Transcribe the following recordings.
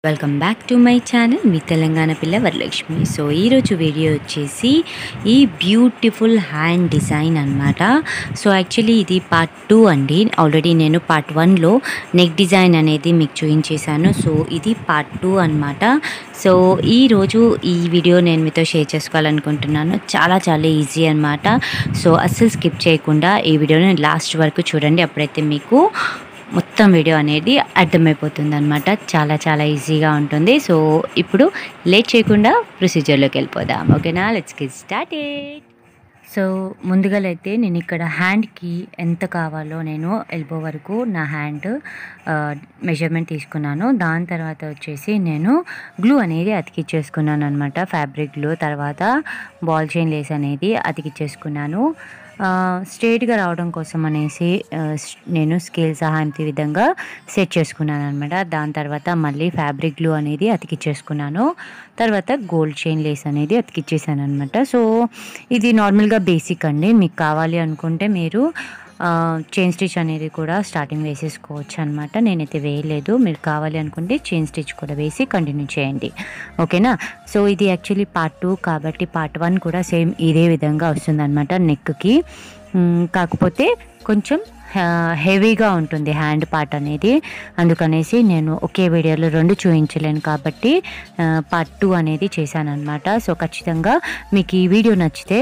welcome back to my channel మీ తెలంగాణ పిల్ల Varalakshmi so ఈరోజు వీడియో వచ్చేసి ఈ బ్యూటిఫుల్ హ్యాండ్ డిజైన్ అనమాట సో యాక్చువల్లీ ఇది పార్ట్ టూ అండి ఆల్రెడీ నేను పార్ట్ వన్లో నెక్ డిజైన్ అనేది మీకు చూపించేశాను సో ఇది పార్ట్ టూ అనమాట సో ఈరోజు ఈ వీడియో నేను మీతో షేర్ చేసుకోవాలనుకుంటున్నాను చాలా చాలా ఈజీ అనమాట సో అస్సలు స్కిప్ చేయకుండా ఈ వీడియోని లాస్ట్ వరకు చూడండి అప్పుడైతే మీకు మొత్తం వీడియో అనేది అర్థమైపోతుంది అనమాట చాలా చాలా ఈజీగా ఉంటుంది సో ఇప్పుడు లేట్ చేయకుండా ప్రొసీజర్లోకి వెళ్ళిపోదాం ఓకేనా లెట్స్ గెట్ స్టార్టెడ్ సో ముందుగా అయితే నేను ఇక్కడ హ్యాండ్కి ఎంత కావాలో నేను ఎల్బో వరకు నా హ్యాండ్ మెజర్మెంట్ తీసుకున్నాను దాని తర్వాత వచ్చేసి నేను గ్లూ అనేది అతికిచ్చేసుకున్నాను అనమాట ఫ్యాబ్రిక్ గ్లూ తర్వాత బాల్ చైన్ లేస్ అనేది అతికిచ్చేసుకున్నాను స్ట్రేట్గా రావడం కోసం అనేసి ఆ, స్- నేను స్కేల్ సహాయంతో ఈ విధంగా సెట్ చేసుకున్నాను అనమాట దాని తర్వాత మళ్ళీ ఫ్యాబ్రిక్ గ్లూ అనేది అతికిచ్చేసుకున్నాను తర్వాత గోల్డ్ చైన్ లేస్ అనేది అతికిచ్చేసాను అనమాట సో ఇది నార్మల్గా బేసిక్ అండి మీకు కావాలి అనుకుంటే మీరు చైన్ స్టిచ్ అనేది కూడా స్టార్టింగ్ వేసేసుకోవచ్చు అనమాట నేనైతే వేయలేదు మీరు కావాలి అనుకుంటే చైన్ స్టిచ్ కూడా వేసి కంటిన్యూ చేయండి ఓకేనా సో ఇది యాక్చువల్లీ పార్ట్ టూ కాబట్టి పార్ట్ వన్ కూడా సేమ్ ఇదే విధంగా వస్తుంది అనమాట నెక్కి కాకపోతే కొంచెం హెవీగా ఉంటుంది హ్యాండ్ పార్ట్ అనేది అందుకనేసి నేను ఒకే వీడియోలో రెండు చూపించలేను కాబట్టి పార్ట్ టూ అనేది చేశాను అనమాట సో ఖచ్చితంగా మీకు ఈ వీడియో నచ్చితే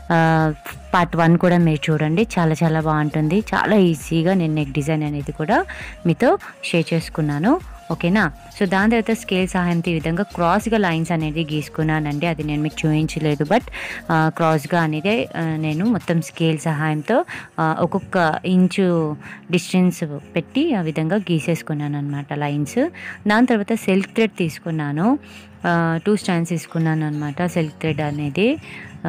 పార్ట్ వన్ కూడా మీరు చూడండి చాలా చాలా బాగుంటుంది చాలా ఈజీగా నేను నెక్ డిజైన్ అనేది కూడా మీతో షేర్ చేసుకున్నాను ఓకేనా సో దాని తర్వాత స్కేల్ సహాయంతో ఈ విధంగా క్రాస్గా లైన్స్ అనేది గీసుకున్నానండి అది నేను మీకు చూపించలేదు బట్ క్రాస్గా అనేది ఆ, నేను మొత్తం స్కేల్ సహాయంతో ఆ, ఒక్కొక్క ఇంచు డిస్టెన్స్ పెట్టి ఆ విధంగా గీసేసుకున్నాను అనమాట లైన్స్ దాని తర్వాత సిల్క్ థ్రెడ్ తీసుకున్నాను టూ స్టాండ్స్ తీసుకున్నాను అనమాట సిల్క్ థ్రెడ్ అనేది ఆ,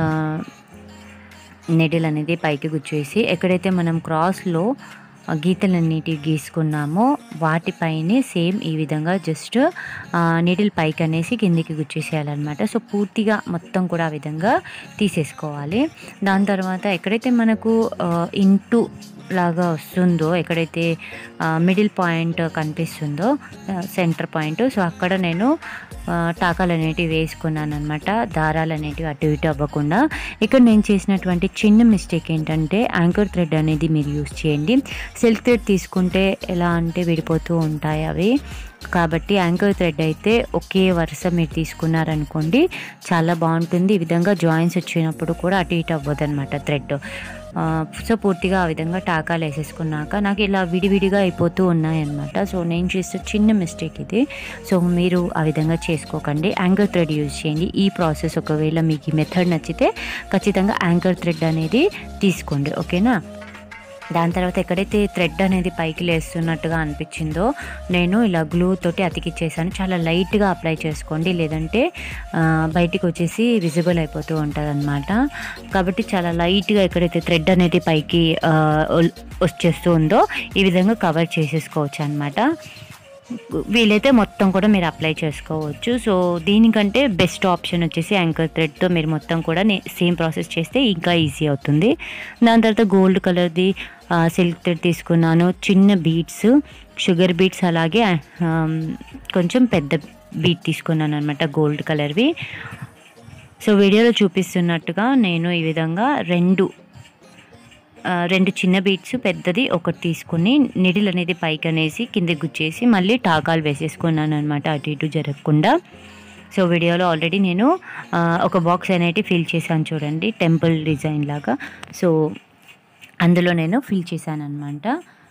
నెడిల్ అనేది పైకి గుచ్చేసి ఎక్కడైతే మనం క్రాస్లో ఆ గీతలన్నిటి గీసుకున్నామో వాటిపైనే సేమ్ ఈ విధంగా జస్ట్ నీడిల్ పైకి అనేసి కిందికి గుచ్చేసేయాలన్నమాట సో పూర్తిగా మొత్తం కూడా ఆ విధంగా తీసేసుకోవాలి దాని తర్వాత ఎక్కడైతే మనకు ఇంటూ లాగా వస్తుందో ఎక్కడైతే మిడిల్ పాయింట్ కనిపిస్తుందో సెంటర్ పాయింట్ సో అక్కడ నేను ఆ, టాకాలు అనేటివి వేసుకున్నాను అనమాట దారాలు అనేటివి అటు ఇటు అవ్వకుండా ఇక్కడ నేను చేసినటువంటి చిన్న మిస్టేక్ ఏంటంటే యాంకర్ థ్రెడ్ అనేది మీరు యూస్ చేయండి సిల్క్ థ్రెడ్ తీసుకుంటే ఎలా అంటే విడిపోతూ ఉంటాయి అవి కాబట్టి యాంకర్ థ్రెడ్ అయితే ఒకే వరుస మీరు తీసుకున్నారనుకోండి చాలా బాగుంటుంది ఈ విధంగా జాయింట్స్ వచ్చినప్పుడు కూడా అటు ఇటు అవ్వదు అనమాట థ్రెడ్ సో పూర్తిగా ఆ విధంగా టాకాలు వేసేసుకున్నాక నాకు ఇలా విడివిడిగా అయిపోతూ ఉన్నాయన్నమాట సో నేను చేసే చిన్న మిస్టేక్ ఇది సో మీరు ఆ విధంగా చేసుకోకండి యాంకర్ థ్రెడ్ యూజ్ చేయండి ఈ ప్రాసెస్ ఒకవేళ మీకు ఈ మెథడ్ నచ్చితే ఖచ్చితంగా యాంకర్ థ్రెడ్ అనేది తీసుకోండి ఓకేనా దాని తర్వాత ఎక్కడైతే థ్రెడ్ అనేది పైకి లేస్తున్నట్టుగా అనిపించిందో నేను ఇలా గ్లూ తోటి అతికిచ్చేసాను చాలా లైట్గా అప్లై చేసుకోండి లేదంటే ఆ, బయటికి వచ్చేసి విజిబుల్ అయిపోతూ ఉంటుంది అనమాట కాబట్టి చాలా లైట్గా ఎక్కడైతే థ్రెడ్ అనేది పైకి ఆ, ఒల్- వచ్చేస్తూ ఉందో ఈ విధంగా కవర్ చేసేసుకోవచ్చు అనమాట వీలైతే మొత్తం కూడా మీరు అప్లై చేసుకోవచ్చు సో దీనికంటే బెస్ట్ ఆప్షన్ వచ్చేసి యాంకర్ థ్రెడ్తో మీరు మొత్తం కూడా సేమ్ ప్రాసెస్ చేస్తే ఇంకా ఈజీ అవుతుంది దాని తర్వాత గోల్డ్ కలర్ది సిల్క్ థ్రెడ్ తీసుకున్నాను చిన్న బీడ్స్ షుగర్ బీడ్స్ అలాగే ఆమ్, కొంచెం పెద్ద బీట్ తీసుకున్నాను అనమాట గోల్డ్ కలర్వి సో వీడియోలో చూపిస్తున్నట్టుగా నేను ఈ విధంగా రెండు ఆ, రెండు చిన్న బీట్స్ పెద్దది ఒకటి తీసుకుని నిడిల్ అనేది పైకి అనేసి కింద గుచ్చేసి మళ్ళీ టాకాలు వేసేసుకున్నాను అనమాట అటు ఇటు జరగకుండా సో వీడియోలో ఆల్రెడీ నేను ఆ, ఒక బాక్స్ అనేది ఫిల్ చేశాను చూడండి టెంపుల్ డిజైన్ లాగా సో అందులో నేను ఫిల్ చేశాను అనమాట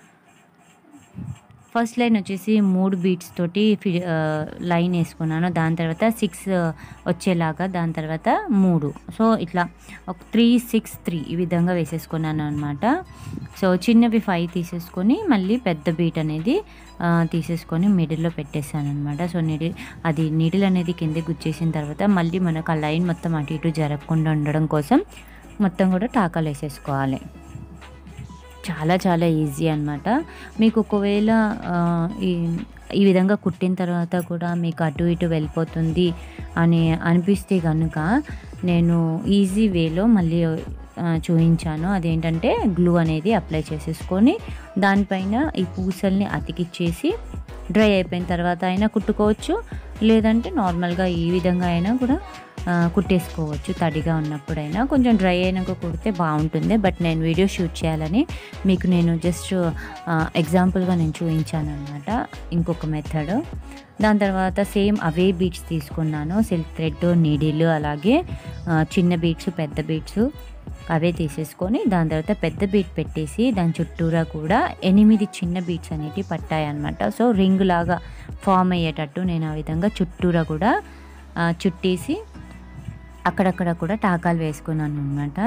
ఫస్ట్ లైన్ వచ్చేసి మూడు బీట్స్ తోటి ఫి- ఆ, లైన్ వేసుకున్నాను దాని తర్వాత సిక్స్ వచ్చేలాగా దాని తర్వాత మూడు సో ఇట్లా ఒక త్రీ సిక్స్ త్రీ ఈ విధంగా వేసేసుకున్నాను అనమాట సో చిన్నవి ఫైవ్ తీసేసుకొని మళ్ళీ పెద్ద బీట్ అనేది ఆ, తీసేసుకొని మిడిల్లో పెట్టేశాను అనమాట సో నిడి అది నిడిల్ అనేది కింద గుచ్చేసిన తర్వాత మళ్ళీ మనకు ఆ లైన్ మొత్తం అటు ఇటు జరగకుండా ఉండడం కోసం మొత్తం కూడా టాకాలు వేసేసుకోవాలి చాలా చాలా ఈజీ అనమాట మీకు ఒకవేళ ఆ, ఈ ఈ విధంగా కుట్టిన తర్వాత కూడా మీకు అటు ఇటు వెళ్ళిపోతుంది అని అనిపిస్తే కనుక నేను ఈజీ వేలో మళ్ళీ ఆ, చూపించాను అదేంటంటే గ్లూ అనేది అప్లై చేసేసుకొని దానిపైన ఈ పూసల్ని అతికిచ్చేసి డ్రై అయిపోయిన తర్వాత అయినా కుట్టుకోవచ్చు లేదంటే నార్మల్గా ఈ విధంగా అయినా కూడా ఆ, కుట్టేసుకోవచ్చు తడిగా ఉన్నప్పుడైనా కొంచెం డ్రై అయినాక కుడితే బాగుంటుంది బట్ నేను వీడియో షూట్ చేయాలని మీకు నేను జస్ట్ ఎగ్జాంపుల్గా నేను చూపించాను అనమాట ఇంకొక మెథడ్ దాని తర్వాత సేమ్ అవే బీట్స్ తీసుకున్నాను సిల్క్ థ్రెడ్ నీడిల్ అలాగే ఆ, చిన్న బీట్స్ పెద్ద బీట్స్ అవే తీసేసుకొని దాని తర్వాత పెద్ద బీట్ పెట్టేసి దాని చుట్టూరా కూడా ఎనిమిది చిన్న బీట్స్ అనేటివి పట్టాయి అనమాట సో రింగ్ లాగా ఫామ్ అయ్యేటట్టు నేను ఆ విధంగా చుట్టూరా కూడా ఆ, చుట్టేసి అక్కడక్కడ కూడా టాకాలు వేసుకున్నాను అనమాట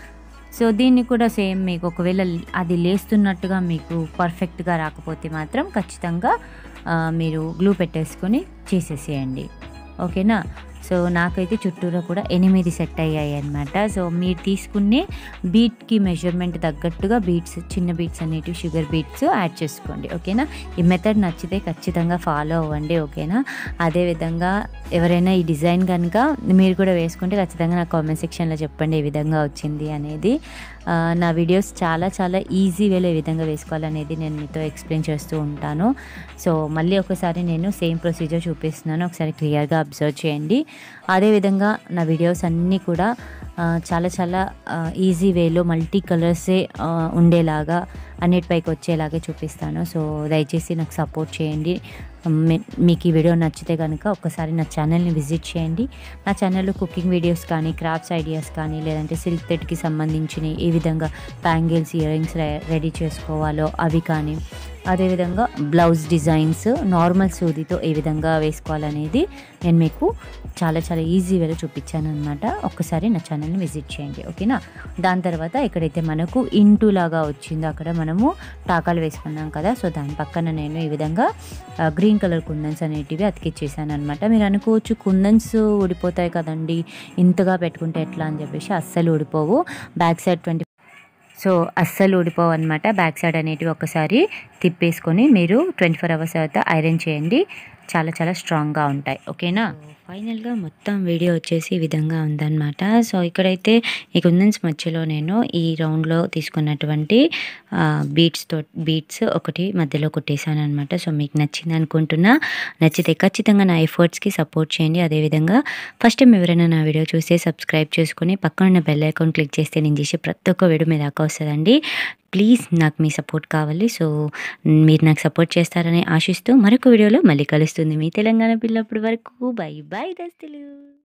సో దీన్ని కూడా సేమ్ మీకు ఒకవేళ అది లేస్తున్నట్టుగా మీకు పర్ఫెక్ట్గా రాకపోతే మాత్రం ఖచ్చితంగా ఆ, మీరు గ్లూ పెట్టేసుకొని చేసేసేయండి ఓకేనా సో నాకైతే చుట్టూరా కూడా ఎనిమిది సెట్ అయ్యాయి అనమాట సో మీరు తీసుకునే బీట్కి మెజర్మెంట్ తగ్గట్టుగా బీట్స్ చిన్న బీట్స్ అనేటివి షుగర్ బీట్స్ యాడ్ చేసుకోండి ఓకేనా ఈ మెథడ్ నచ్చితే ఖచ్చితంగా ఫాలో అవ్వండి ఓకేనా అదేవిధంగా ఎవరైనా ఈ డిజైన్ కనుక మీరు కూడా వేసుకుంటే ఖచ్చితంగా నా కామెంట్ సెక్షన్లో చెప్పండి ఏ విధంగా వచ్చింది అనేది ఆ, నా వీడియోస్ చాలా చాలా ఈజీ వేలో ఏ విధంగా వేసుకోవాలనేది నేను మీతో ఎక్స్ప్లెయిన్ చేస్తూ ఉంటాను సో మళ్ళీ ఒకసారి నేను సేమ్ ప్రొసీజర్ చూపిస్తున్నాను ఒకసారి క్లియర్గా అబ్జర్వ్ చేయండి అదేవిధంగా నా వీడియోస్ అన్నీ కూడా ఆ, చాలా చాలా ఈజీ వేలో మల్టీ కలర్సే ఆ, ఉండేలాగా అన్నిటిపైకి వచ్చేలాగే చూపిస్తాను సో దయచేసి నాకు సపోర్ట్ చేయండి మీ- మీకు ఈ వీడియో నచ్చితే కనుక ఒక్కసారి నా ఛానల్ని విజిట్ చేయండి నా ఛానల్లో కుకింగ్ వీడియోస్ కానీ క్రాఫ్ట్స్ ఐడియాస్ కానీ లేదంటే సిల్క్ థెడ్కి సంబంధించిన ఏ విధంగా బ్యాంగిల్స్ ఇయర్ రింగ్స్ రెడీ చేసుకోవాలో అవి కానీ అదేవిధంగా బ్లౌజ్ డిజైన్స్ నార్మల్ సూదితో ఏ విధంగా వేసుకోవాలనేది నేను మీకు చాలా చాలా ఈజీ వేలో చూపించాను అనమాట ఒక్కసారి నా ఛానల్ని విజిట్ చేయండి ఓకేనా దాని తర్వాత ఎక్కడైతే మనకు ఇంటూ లాగా వచ్చిందో అక్కడ మనము టాకాలు వేసుకున్నాం కదా సో దాని పక్కన నేను ఈ విధంగా ఆ, గ్రీన్ కలర్ కుందన్స్ అనేటివి అతికిచ్చేసాను అనమాట మీరు అనుకోవచ్చు కుందన్స్ ఊడిపోతాయి కదండి ఇంతగా పెట్టుకుంటే ఎట్లా అని చెప్పేసి అస్సలు ఊడిపోవు బ్యాక్ సైడ్ ట్వంటీ సో అస్సలు ఊడిపోవు అనమాట బ్యాక్ సైడ్ అనేటివి ఒకసారి తిప్పేసుకొని మీరు ట్వంటీ ఫోర్ అవర్స్ తర్వాత ఐరన్ చేయండి చాలా చాలా స్ట్రాంగ్గా ఉంటాయి ఓకేనా ఫైనల్గా మొత్తం వీడియో వచ్చేసి ఈ విధంగా ఉందన్నమాట సో ఇక్కడైతే ఈ కుందన్స్ మధ్యలో నేను ఈ రౌండ్లో తీసుకున్నటువంటి బీట్స్తో బీట్స్ ఒకటి మధ్యలో కొట్టేశాను అనమాట సో మీకు నచ్చింది అనుకుంటున్నా నచ్చితే ఖచ్చితంగా నా ఎఫర్ట్స్కి సపోర్ట్ చేయండి అదేవిధంగా ఫస్ట్ టైం ఎవరైనా నా వీడియో చూస్తే సబ్స్క్రైబ్ చేసుకుని పక్కన ఉన్న బెల్ ఐకాన్ క్లిక్ చేస్తే నేను చేసే ప్రతి ఒక్క వీడియో మీ దాకా వస్తుందండి ప్లీజ్ నాకు మీ సపోర్ట్ కావాలి సో మీరు నాకు సపోర్ట్ చేస్తారని ఆశిస్తూ మరొక వీడియోలో మళ్ళీ కలుస్తుంది మీ తెలంగాణ పిల్లప్పటి వరకు బై బై దస్తులు